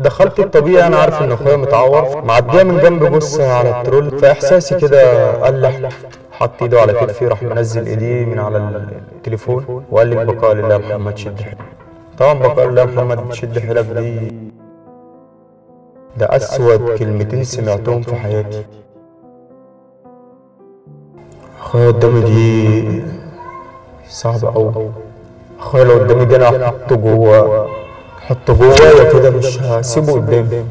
دخلت الطبيعي انا عارف ان اخويا متعور معديه من جنب بص على الترول فاحساسي كده قال حط ايده على كتفي راح منزل ايديه من على التليفون وقال لي بقاء لله محمد شد حيلك طبعا بقاء لله محمد شد حيلك دي ده اسود كلمتين سمعتهم في حياتي اخويا قدامي دي صعبة أوي اخويا لو قدامي دي انا هحطه جوه هحطه جوايا كده مش هسيبه قدامي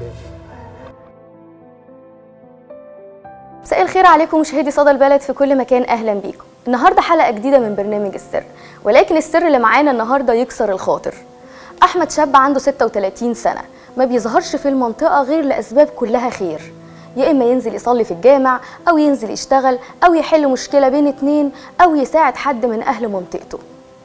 مساء الخير عليكم مشاهدي صدى البلد في كل مكان اهلا بيكم النهارده حلقه جديده من برنامج السر ولكن السر اللي معانا النهارده يكسر الخاطر احمد شاب عنده 36 سنه ما بيظهرش في المنطقه غير لاسباب كلها خير يا اما ينزل يصلي في الجامع او ينزل يشتغل او يحل مشكله بين اتنين او يساعد حد من اهل منطقته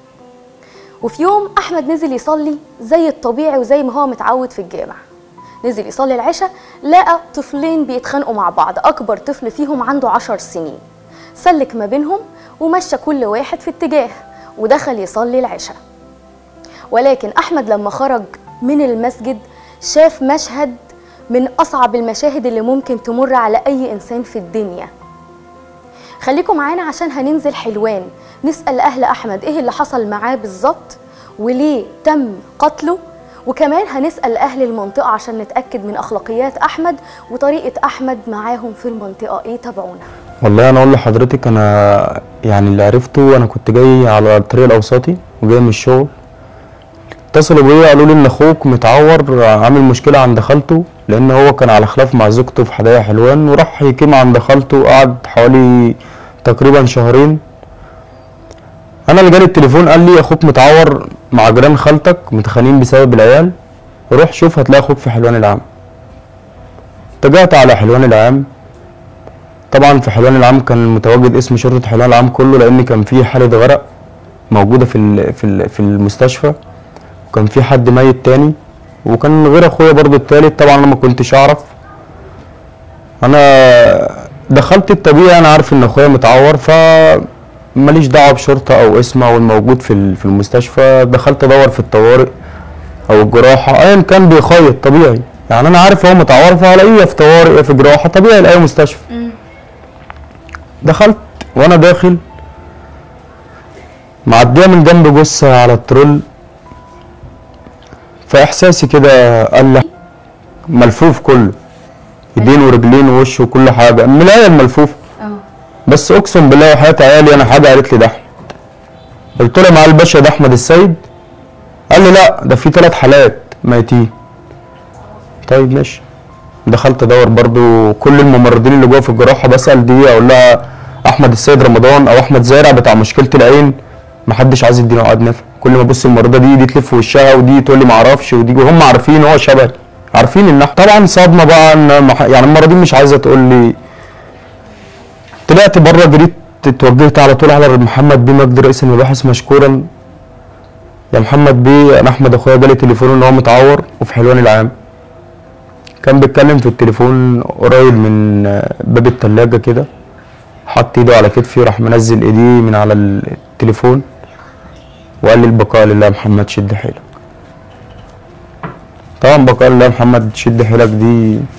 وفي يوم احمد نزل يصلي زي الطبيعي وزي ما هو متعود في الجامع نزل يصلي العشاء لقى طفلين بيتخانقوا مع بعض اكبر طفل فيهم عنده عشر سنين سلك ما بينهم ومشى كل واحد في اتجاه ودخل يصلي العشاء ولكن احمد لما خرج من المسجد شاف مشهد من اصعب المشاهد اللي ممكن تمر على اي انسان في الدنيا خليكم معانا عشان هننزل حلوان نسال اهل احمد ايه اللي حصل معاه بالظبط وليه تم قتله وكمان هنسال اهل المنطقه عشان نتاكد من اخلاقيات احمد وطريقه احمد معاهم في المنطقه ايه تابعونا والله انا اقول لحضرتك انا يعني اللي عرفته انا كنت جاي على الطريق الاوسطي وجاي من الشغل اتصلوا بيا قالوا لي ان اخوك متعور عامل مشكله عند خالته لان هو كان على خلاف مع زوجته في حدائق حلوان وراح يقيم عند خالته قعد حوالي تقريبا شهرين انا اللي جالي التليفون قال لي اخوك متعور مع جيران خالتك متخانقين بسبب العيال روح شوف هتلاقي اخوك في حلوان العام اتجهت على حلوان العام طبعا في حلوان العام كان متواجد اسم شرطه حلوان العام كله لان كان في حاله غرق موجوده في ال- في ال- في المستشفى وكان في حد ميت تاني وكان غير اخويا برضو التالت طبعا انا ما كنتش اعرف انا دخلت الطبيعي انا عارف ان اخويا متعور ف ماليش دعوه بشرطه او اسم او الموجود في ال- في المستشفى دخلت ادور في الطوارئ او الجراحه ايا كان بيخيط طبيعي يعني انا عارف هو متعور فهلاقيه يا في طوارئ يا في جراحه طبيعي لاي مستشفى دخلت وانا داخل معديه من جنب جثه على الترول فاحساسي كده قال ملفوف كله ايدين ورجلين ووش وكل حاجه ملايه الملفوف اه بس اقسم بالله وحياة عيالي انا حاجه قالت لي ده احمد قلت له مع الباشا ده احمد السيد قال لي لا ده في ثلاث حالات ميتين طيب ماشي دخلت ادور برضو كل الممرضين اللي جوه في الجراحه بسال دي اقول لها احمد السيد رمضان او احمد زارع بتاع مشكله العين محدش عايز يديني عقد نافع كل ما ابص الممرضه دي دي تلف وشها ودي تقول لي ما اعرفش ودي وهم عارفين هو شبهي عارفين ان طبعا صدمه بقى ان مح- يعني الممرضين مش عايزه تقول لي طلعت بره جريت اتوجهت على طول على محمد بيه مجدي رئيس المباحث مشكورا يا محمد بيه انا احمد اخويا جالي تليفون ان هو متعور وفي حلوان العام كان بيتكلم في التليفون قريب من آه، باب التلاجة كده حط ايده على كتفي راح منزل ايديه من على التليفون وقال لي البقاء لله يا محمد شد حيلك طبعا بقاء لله يا محمد شد حيلك دي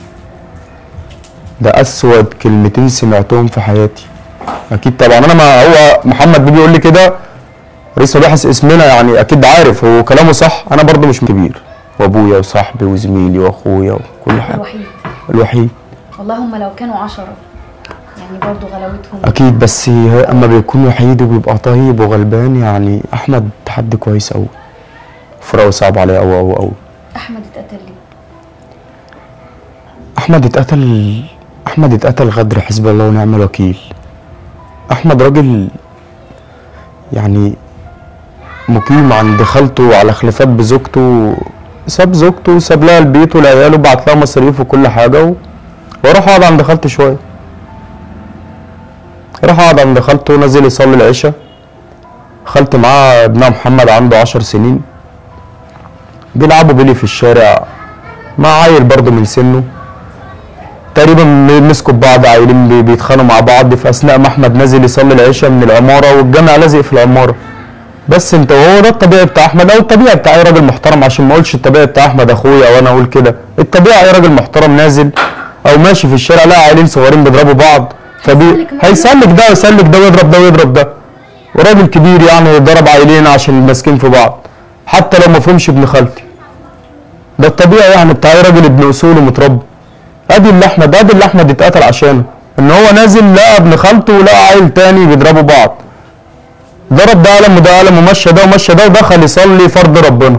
ده اسود كلمتين سمعتهم في حياتي اكيد طبعا انا ما هو محمد بيجي يقول لي كده رئيس مباحث اسمنا يعني اكيد عارف هو كلامه صح انا برضه مش كبير وابويا وصاحبي وزميلي واخويا وكل حاجه الوحيد الوحيد والله هم لو كانوا عشرة يعني برضو غلاوتهم اكيد بس هي- اما بيكون وحيد وبيبقى طيب وغلبان يعني احمد حد كويس قوي فراوي صعب عليا قوي قوي قوي احمد اتقتل ليه احمد اتقتل احمد اتقتل غدر حزب الله ونعم الوكيل احمد راجل يعني مقيم عند خالته على خلافات بزوجته ساب زوجته وساب لها البيت والعيال وبعت لها مصاريف وكل حاجه و... واروح اقعد عند خالتي شويه راح اقعد عند خالته نزل يصلي العشاء خالتي معاه ابنها محمد عنده عشر سنين بيلعبوا بيلي في الشارع مع عيل برضه من سنه تقريبا مسكوا ببعض عيلين بي- بيتخانقوا مع بعض في اثناء ما احمد نازل يصلي العشاء من العماره والجامع لازق في العماره بس انت وهو ده الطبيعي بتاع احمد او الطبيعي بتاع اي راجل محترم عشان ما اقولش الطبيعي بتاع احمد اخويا او انا اقول كده الطبيعي اي راجل محترم نازل او ماشي في الشارع لا عيلين صغيرين بيضربوا بعض فبي هيسلك معاه. هيسلك ده ويسلك ده ويضرب ده ويضرب ده وراجل كبير يعني ضرب عيلين عشان ماسكين في بعض حتى لو ما فهمش ابن خالتي ده الطبيعي يعني بتاع اي راجل ابن اصول ومتربي ادي اللي احمد ادي اللي احمد اتقتل عشانه ان هو نازل لقى ابن خالته ولقى عيل تاني بيضربوا بعض ضرب ده قلم وده قلم ومشى ده ومشى ده ودخل يصلي فرض ربنا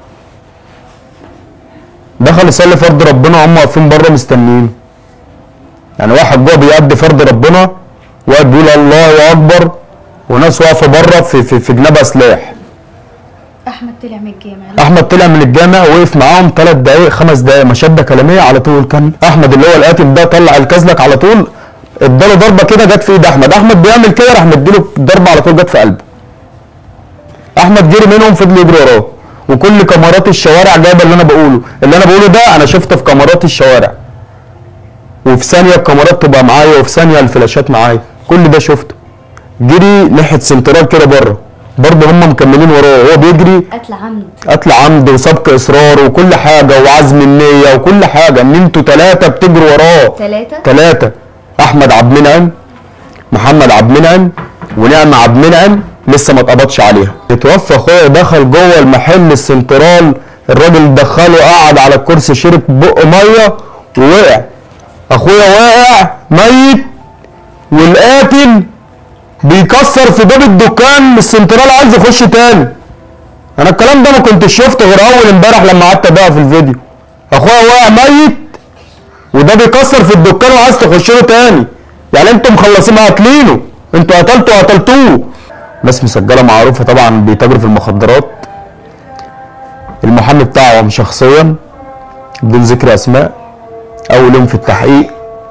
دخل يصلي فرض ربنا وهم واقفين بره مستنيين يعني واحد جوه بيأدي فرض ربنا واقف بيقول الله اكبر وناس واقفه بره في في, في جنابها سلاح احمد طلع من الجامع احمد طلع من الجامع وقف معاهم ثلاث دقائق خمس دقائق مشاده كلاميه على طول كان احمد اللي هو القاتل ده طلع الكازلك على طول اداله ضربه كده جت في ايد احمد احمد بيعمل كده راح مديله ضربه على طول جت في قلبه احمد جري منهم فضل يجري وراه وكل كاميرات الشوارع جايبه اللي انا بقوله اللي انا بقوله ده انا شفته في كاميرات الشوارع وفي ثانيه الكاميرات تبقى معايا وفي ثانيه الفلاشات معايا كل ده شفته جري ناحيه سنترال كده بره برضه هم مكملين وراه وهو بيجري قتل عمد قتل عمد وسبق اصرار وكل حاجه وعزم النيه وكل حاجه ان انتوا ثلاثه بتجروا وراه ثلاثة ثلاثه احمد عبد المنعم محمد عبد المنعم ونعمه عبد المنعم لسه ما اتقبضش عليها اتوفى اخويا دخل جوه المحل السنترال الراجل دخله قعد على الكرسي شرب بق ميه ووقع اخويا واقع ميت والقاتل بيكسر في باب الدكان السنترال عايز يخش تاني انا الكلام ده ما كنتش شفته غير اول امبارح لما قعدت بقى في الفيديو اخويا واقع ميت وده بيكسر في الدكان وعايز تخش له تاني يعني انتوا مخلصين قاتلينه انتوا قتلتوا قتلتوه ناس مسجله معروفه طبعا بيتاجروا في المخدرات المحامي بتاعهم شخصيا بدون ذكر اسماء اول يوم في التحقيق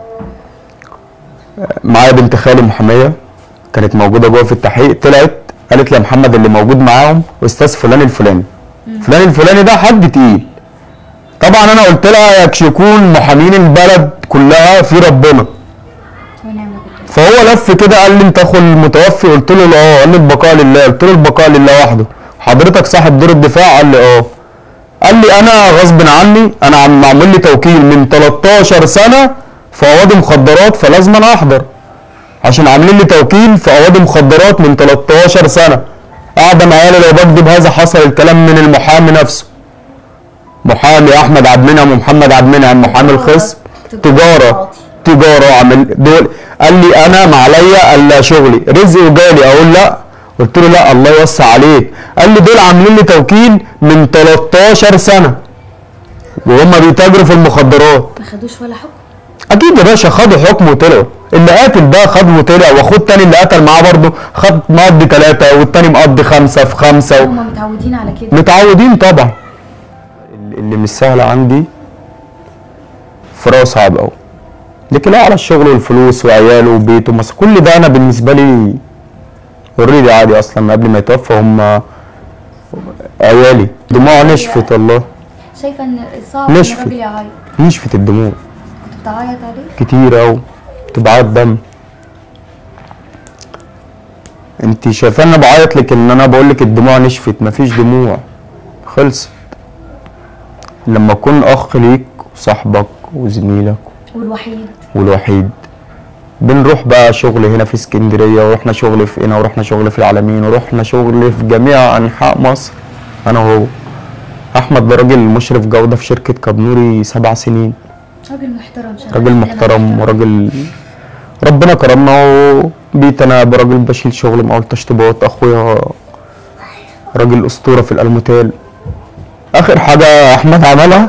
معايا بنت خالي محاميه كانت موجوده جوه في التحقيق طلعت قالت لي يا محمد اللي موجود معاهم استاذ فلان الفلاني فلان الفلاني ده حد تقيل طبعا انا قلت لها يكشكون محامين البلد كلها في ربنا ونعم بالله فهو لف كده قال لي انت اخو المتوفي قلت له لا اه قال لي البقاء لله قلت له البقاء لله وحده حضرتك صاحب دور الدفاع قال لي اه قال لي انا غصب عني انا عم معمول لي توكيل من 13 سنه في قواضي مخدرات فلازم انا احضر عشان عاملين لي توكيل في قواضي مخدرات من 13 سنه قاعده معايا لو بكذب هذا حصل الكلام من المحامي نفسه محامي احمد عبد المنعم ومحمد عبد المنعم محامي الخصم تجاره تجاره عمل دول قال لي انا ما عليا الا شغلي رزق وجالي اقول لا قلت له لا الله يوسع عليك قال لي دول عاملين لي توكيل من 13 سنه وهم بيتاجروا في المخدرات ما خدوش ولا حكم اكيد يا باشا خدوا حكم وطلعوا اللي قاتل ده خد وطلع واخوه التاني اللي قتل معاه برضه خد مقضي ثلاثه والتاني مقضي خمسه في خمسه و... هم متعودين على كده متعودين طبعا اللي مش سهل عندي فراغ صعب قوي لكن على الشغل والفلوس وعياله وبيته مس كل ده انا بالنسبه لي اوريدي عادي اصلا من قبل ما يتوفى هم عيالي دموع نشفت والله شايفه ان صعب ان نشفت. الراجل يعيط نشفت الدموع كنت بتعيط عليه كتير أوي تبعات دم انت شايفه انا بعيط لك ان انا بقول لك الدموع نشفت مفيش دموع خلصت لما اكون اخ ليك وصاحبك وزميلك والوحيد والوحيد بنروح بقى شغل هنا في اسكندريه ورحنا شغل في هنا ورحنا شغل في العالمين ورحنا شغل في جميع انحاء مصر انا وهو احمد ده راجل مشرف جوده في شركه كابنوري سبع سنين راجل محترم شغال راجل محترم وراجل ربنا كرمنا وبيت انا براجل بشيل شغل مقاول تشطيبات اخويا راجل اسطوره في الالموتال اخر حاجه احمد عملها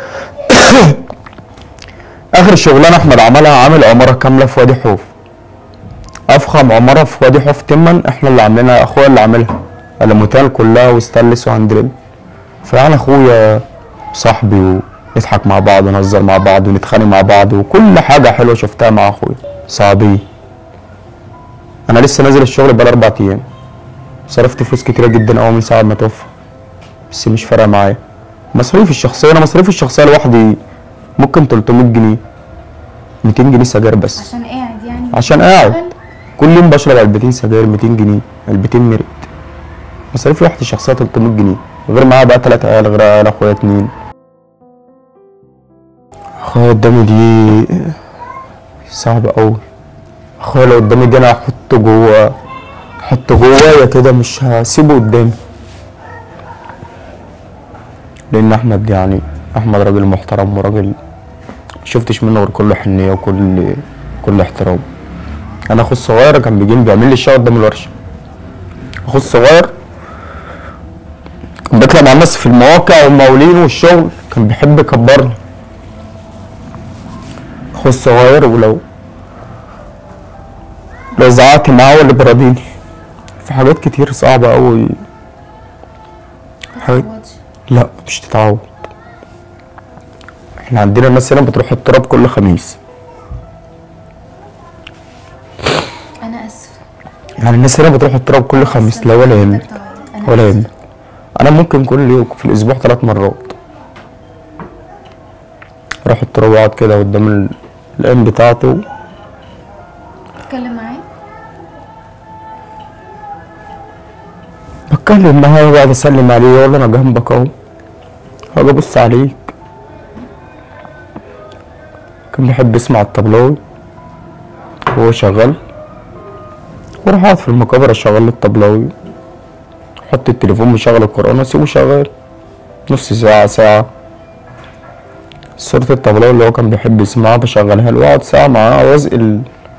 اخر شغلانه احمد عملها عامل عماره كامله في وادي حوف افخم عماره في وادي حوف تمن احنا اللي عاملينها اخويا اللي عاملها الموتال كلها وستانلس وهندريل فانا اخويا صاحبي ونضحك مع بعض ونهزر مع بعض ونتخانق مع بعض وكل حاجه حلوه شفتها مع اخويا صعبيه انا لسه نازل الشغل بقالي اربع ايام صرفت فلوس كتيره جدا قوي من ساعه ما توفى بس مش فارقه معايا مصاريفي الشخصيه انا مصاريفي الشخصيه لوحدي ممكن 300 جنيه 200 جنيه سجاير بس عشان قاعد يعني عشان قاعد كل يوم بشرب علبتين سجاير 200 جنيه علبتين مرق مصاريف واحد الشخصية 300 جنيه غير معايا بقى تلات عيال غير عيال اخويا اتنين اخويا قدامي دي صعب اوي اخويا لو قدامي دي انا هحطه جوه احطه جوايا كده مش هسيبه قدامي لان احمد يعني احمد راجل محترم وراجل شفتش منه غير كل حنيه وكل كل احترام انا اخو الصغير كان بيجي بيعمل لي الشاي قدام الورشه اخو الصغير كان بيطلع مع الناس في المواقع والمقاولين والشغل كان بيحب يكبرني اخو الصغير ولو لو زعقت معاه هو اللي بيراضيني في حاجات كتير صعبة أوي حاجات لا مش تتعود احنا عندنا الناس هنا بتروح التراب كل خميس انا اسف يعني الناس هنا بتروح التراب كل خميس لا ولا يهمك أنا ولا آسفة. يهمك انا ممكن كل يوم في الاسبوع ثلاث مرات اروح التراب واقعد كده قدام ال- الام بتاعته اتكلم معاه بتكلم معاه وبقعد اسلم عليه يقول لي انا جنبك اهو هاجي ابص عليك كان بيحب يسمع الطبلاوي وهو شغال واروح اقعد في المقابر اشغل له الطبلاوي احط التليفون مشغل القرآن اسيبه شغال نص ساعة ساعة صورة الطبلاوي اللي هو كان بيحب يسمعها بشغلها له واقعد ساعة معاه وازق ال-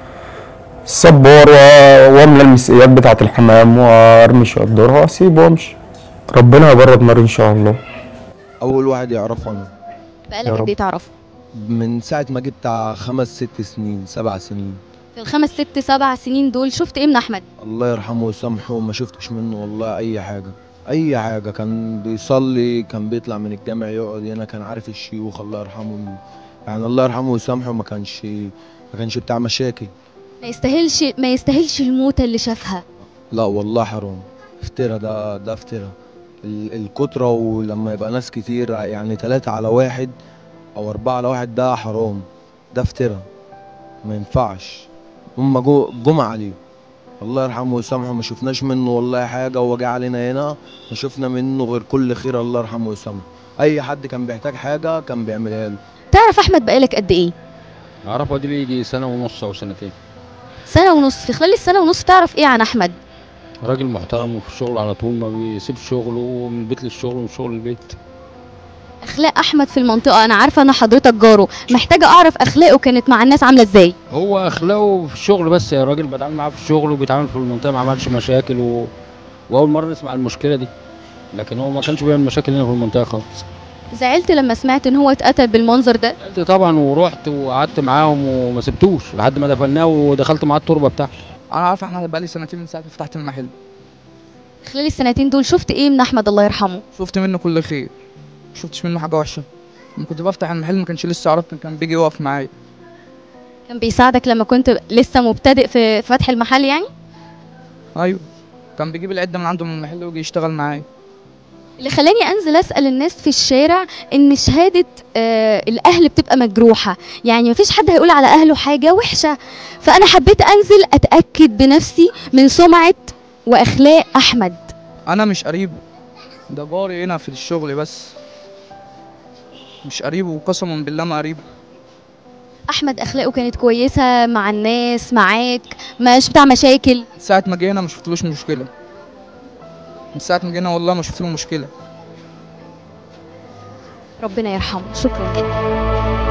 الصبار و- واملى المسقيات بتاعة الحمام وارمي شوية دور واسيبه وامشي ربنا يبرد نار ان شاء الله اول واحد يعرفه انا بقالك يا قد رب. ايه تعرفه من ساعه ما جبت بتاع خمس ست سنين سبع سنين في الخمس ست سبع سنين دول شفت ايه من احمد الله يرحمه ويسامحه ما شفتش منه والله اي حاجه اي حاجه كان بيصلي كان بيطلع من الجامع يقعد هنا كان عارف الشيوخ الله يرحمه يعني الله يرحمه ويسامحه ما كانش ما كانش بتاع مشاكل ما يستاهلش ما يستاهلش الموتة اللي شافها لا والله حرام افترى ده ده افترى ال- الكترة ولما يبقى ناس كتير يعني تلاتة على واحد أو أربعة على واحد ده حرام ده افترى ما ينفعش هما جو جم عليه الله يرحمه ويسامحه ما شفناش منه والله حاجة هو جه علينا هنا ما شفنا منه غير كل خير الله يرحمه ويسامحه أي حد كان بيحتاج حاجة كان بيعملها له تعرف احمد بقالك قد ايه اعرفه دي يجي سنه ونص او سنتين سنة ونص في خلال السنة ونص تعرف ايه عن احمد راجل محترم وفي الشغل على طول ما بيسيبش شغله من البيت للشغل ومن شغل البيت اخلاق احمد في المنطقة انا عارفة ان حضرتك جاره محتاجة اعرف اخلاقه كانت مع الناس عاملة ازاي هو اخلاقه في الشغل بس يا راجل بتعامل معاه في الشغل وبيتعامل في المنطقه ما عملش مشاكل و... واول مره نسمع المشكله دي لكن هو ما كانش بيعمل مشاكل هنا في المنطقه خالص زعلت لما سمعت ان هو اتقتل بالمنظر ده قلت طبعا ورحت وقعدت معاهم وما سبتوش لحد ما دفناه ودخلت معاه التربه بتاعته انا عارف احمد بقالي سنتين من ساعه ما فتحت المحل خلال السنتين دول شفت ايه من احمد الله يرحمه شفت منه كل خير شفتش منه حاجه وحشه لما كنت بفتح المحل ما كانش لسه عرفت كان بيجي يقف معايا كان بيساعدك لما كنت لسه مبتدئ في فتح المحل يعني ايوه كان بيجيب العده من عنده من المحل ويجي يشتغل معايا اللي خلاني انزل اسال الناس في الشارع ان شهاده آه الاهل بتبقى مجروحه يعني مفيش حد هيقول على اهله حاجه وحشه فانا حبيت انزل اتاكد بنفسي من سمعه واخلاق احمد انا مش قريب ده جاري هنا في الشغل بس مش قريب وقسما بالله ما قريب احمد اخلاقه كانت كويسه مع الناس معاك مش بتاع مشاكل من ساعه ما جينا ما شفتلوش مشكله من ساعه ما جينا والله ما شفت له مشكله ربنا يرحمه شكرا